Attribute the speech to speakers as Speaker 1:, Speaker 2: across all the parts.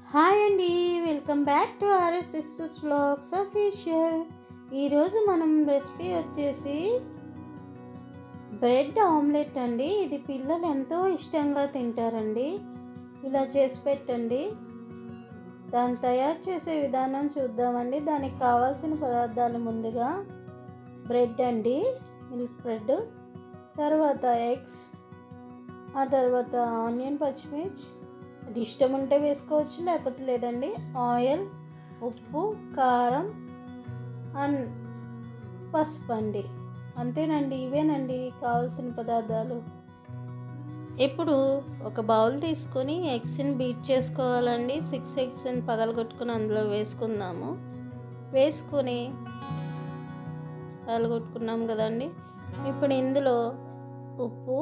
Speaker 1: hi అండి welcome back to RSS vlogs official ఈరోజు మనం రెసిపీ వచ్చేసి బ్రెడ్ ఆమ్లెట్ అండి ఇది పిల్లలు ఎంతో ఇష్టంగా తింటారండి ఇలా చేసి పెట్టండి దాన్ని తయారు చేసే విధానం చూద్దామండి దానికి కావాల్సిన పదార్థాలు ముందుగా బ్రెడ్ అండి మిల్క్ బ్రెడ్ తర్వాత ఎగ్స్ ఆ తర్వాత ఆనియన్ పచ్చిమిర్చి అది ఇష్టం ఉంటే వేసుకోవచ్చు లేకపోతే లేదండి ఆయిల్ ఉప్పు కారం అండ్ పసుపు అండి అంతేనండి ఇవేనండి కావాల్సిన పదార్థాలు ఇప్పుడు ఒక బౌల్ తీసుకొని ఎగ్స్ని బీట్ చేసుకోవాలండి సిక్స్ ఎగ్స్ని పగలగొట్టుకుని అందులో వేసుకుందాము వేసుకొని పగలగొట్టుకున్నాం కదండి ఇప్పుడు ఇందులో ఉప్పు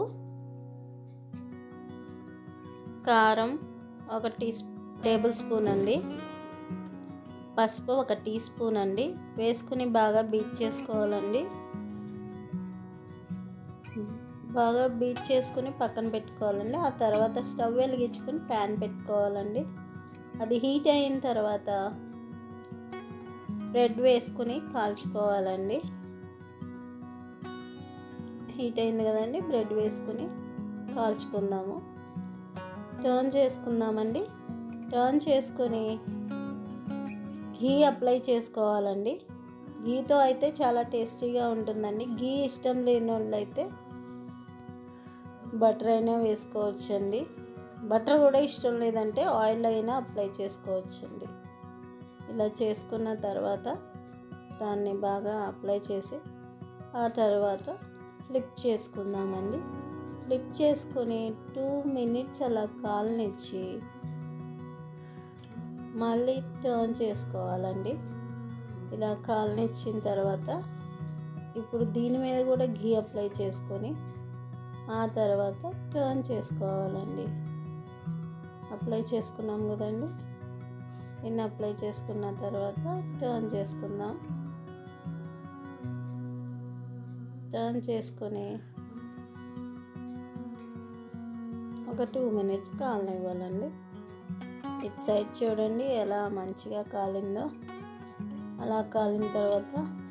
Speaker 1: కారం ఒక టీ టేబుల్ స్పూన్ అండి పసుపు ఒక టీ స్పూన్ అండి వేసుకుని బాగా బీట్ చేసుకోవాలండి బాగా బీట్ చేసుకుని పక్కన పెట్టుకోవాలండి ఆ తర్వాత స్టవ్ వెలిగించుకొని ప్యాన్ పెట్టుకోవాలండి అది హీట్ అయిన తర్వాత బ్రెడ్ వేసుకుని కాల్చుకోవాలండి హీట్ అయింది కదండి బ్రెడ్ వేసుకుని కాల్చుకుందాము టర్న్ చేసుకుందామండి టర్న్ చేసుకొని ఘీ అప్లై చేసుకోవాలండి ఘీతో అయితే చాలా టేస్టీగా ఉంటుందండి ఘీ ఇష్టం లేని వాళ్ళు అయితే బటర్ అయినా వేసుకోవచ్చండి బటర్ కూడా ఇష్టం లేదంటే ఆయిల్ అయినా అప్లై చేసుకోవచ్చండి ఇలా చేసుకున్న తర్వాత దాన్ని బాగా అప్లై చేసి ఆ తర్వాత ఫ్లిప్ చేసుకుందామండి ఫ్లిప్ చేసుకొని టూ మినిట్స్ అలా కాలనిచ్చి మళ్ళీ టర్న్ చేసుకోవాలండి ఇలా కాలనిచ్చిన తర్వాత ఇప్పుడు దీని మీద కూడా ఘీ అప్లై చేసుకొని ఆ తర్వాత టర్న్ చేసుకోవాలండి అప్లై చేసుకున్నాం కదండి దీన్ని అప్లై చేసుకున్న తర్వాత టర్న్ చేసుకుందాం టర్న్ చేసుకొని ఒక టూ మినిట్స్ కాలనివ్వాలండి ఇటు సైడ్ చూడండి ఎలా మంచిగా కాలిందో అలా కాలిన తర్వాత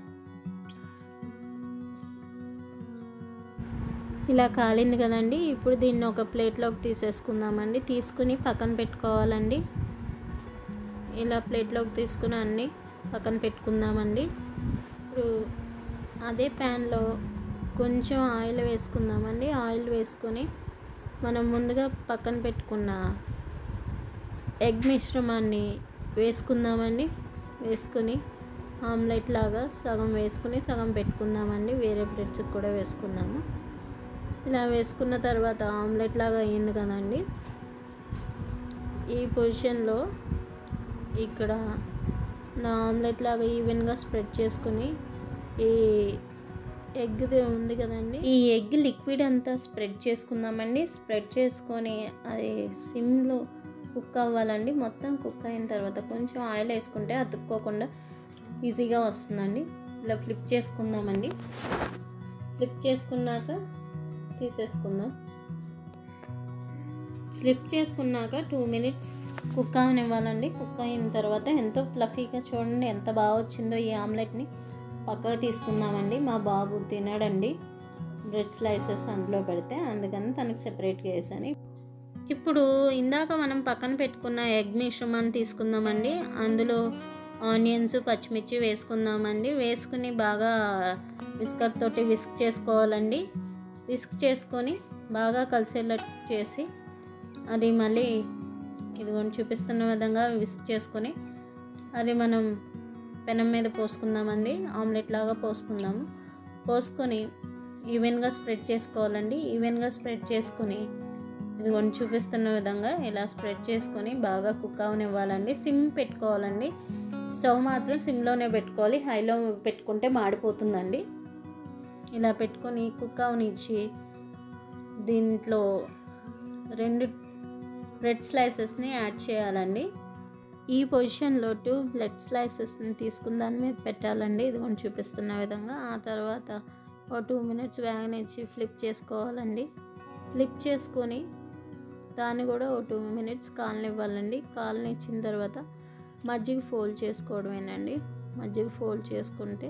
Speaker 1: ఇలా కాలింది కదండి ఇప్పుడు దీన్ని ఒక ప్లేట్లోకి తీసేసుకుందామండి తీసుకుని పక్కన పెట్టుకోవాలండి ఇలా ప్లేట్లోకి తీసుకుని అన్నీ పక్కన పెట్టుకుందామండి ఇప్పుడు అదే ప్యాన్లో కొంచెం ఆయిల్ వేసుకుందామండి ఆయిల్ వేసుకొని మనం ముందుగా పక్కన పెట్టుకున్న ఎగ్ మిశ్రమాన్ని వేసుకుందామండి వేసుకొని ఆమ్లెట్ లాగా సగం వేసుకుని సగం పెట్టుకుందామండి వేరే బ్రెడ్స్కి కూడా వేసుకుందాము ఇలా వేసుకున్న తర్వాత ఆమ్లెట్ లాగా అయ్యింది కదండి ఈ పొజిషన్లో ఇక్కడ నా ఆమ్లెట్ లాగా ఈవెన్గా స్ప్రెడ్ చేసుకుని ఈ ఎగ్ది ఉంది కదండి ఈ ఎగ్ లిక్విడ్ అంతా స్ప్రెడ్ చేసుకుందామండి స్ప్రెడ్ చేసుకొని అది సిమ్లో కుక్ అవ్వాలండి మొత్తం కుక్ అయిన తర్వాత కొంచెం ఆయిల్ వేసుకుంటే అతుక్కోకుండా ఈజీగా వస్తుందండి ఇలా ఫ్లిప్ చేసుకుందామండి ఫ్లిప్ చేసుకున్నాక తీసేసుకుందాం ఫ్లిప్ చేసుకున్నాక టూ మినిట్స్ కుక్ అవనివ్వాలండి కుక్ అయిన తర్వాత ఎంతో ఫ్లఫీగా చూడండి ఎంత బాగా వచ్చిందో ఈ ఆమ్లెట్ని పక్కకు తీసుకుందామండి మా బాబు తినడండి బ్రెడ్ స్లైసెస్ అందులో పెడితే అందుకని తనకు సెపరేట్గా వేసాను ఇప్పుడు ఇందాక మనం పక్కన పెట్టుకున్న ఎగ్ మిశ్రమాన్ని తీసుకుందామండి అందులో ఆనియన్స్ పచ్చిమిర్చి వేసుకుందామండి వేసుకుని బాగా విస్కర్ తోటి విస్క్ చేసుకోవాలండి విస్క్ చేసుకొని బాగా కలిసేలా చేసి అది మళ్ళీ ఇదిగోండి చూపిస్తున్న విధంగా విస్క్ చేసుకొని అది మనం పెనం మీద పోసుకుందామండి ఆమ్లెట్ లాగా పోసుకుందాము పోసుకొని ఈవెన్గా స్ప్రెడ్ చేసుకోవాలండి ఈవెన్గా స్ప్రెడ్ చేసుకొని ఇదిగోండి చూపిస్తున్న విధంగా ఇలా స్ప్రెడ్ చేసుకొని బాగా కుక్ అవనివ్వాలండి సిమ్ పెట్టుకోవాలండి స్టవ్ మాత్రం సిమ్లోనే పెట్టుకోవాలి హైలో పెట్టుకుంటే మాడిపోతుందండి ఇలా పెట్టుకొని కుక్ అవనిచ్చి దీంట్లో రెండు బ్రెడ్ స్లైసెస్ని యాడ్ చేయాలండి ఈ పొజిషన్లో టూ బ్రెడ్ స్లైసెస్ని తీసుకుని దాని మీద పెట్టాలండి ఇదిగోండి చూపిస్తున్న విధంగా ఆ తర్వాత ఓ టూ మినిట్స్ వేగనిచ్చి ఫ్లిప్ చేసుకోవాలండి ఫ్లిప్ చేసుకొని దాన్ని కూడా ఒక టూ మినిట్స్ కాలనివ్వాలండి కాలనిచ్చిన తర్వాత మజ్జిగ ఫోల్డ్ చేసుకోవడమేనండి మజ్జిగ ఫోల్డ్ చేసుకుంటే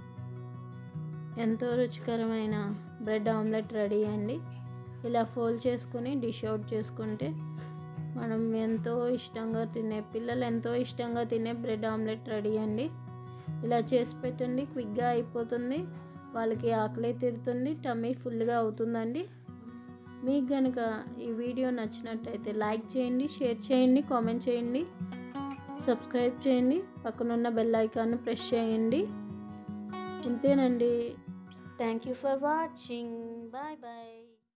Speaker 1: ఎంతో రుచికరమైన బ్రెడ్ ఆమ్లెట్ రెడీ అండి ఇలా ఫోల్డ్ చేసుకుని డిష్ అవుట్ చేసుకుంటే మనం ఎంతో ఇష్టంగా తినే పిల్లలు ఎంతో ఇష్టంగా తినే బ్రెడ్ ఆమ్లెట్ రెడీ అండి ఇలా చేసి పెట్టండి క్విక్గా అయిపోతుంది వాళ్ళకి ఆకలి తీరుతుంది టమ్మీ ఫుల్గా అవుతుందండి మీకు కనుక ఈ వీడియో నచ్చినట్టయితే లైక్ చేయండి షేర్ చేయండి కామెంట్ చేయండి సబ్స్క్రైబ్ చేయండి పక్కనున్న బెల్ ఐకాన్ని ప్రెస్ చేయండి ఇంతేనండి thank you for watching bye bye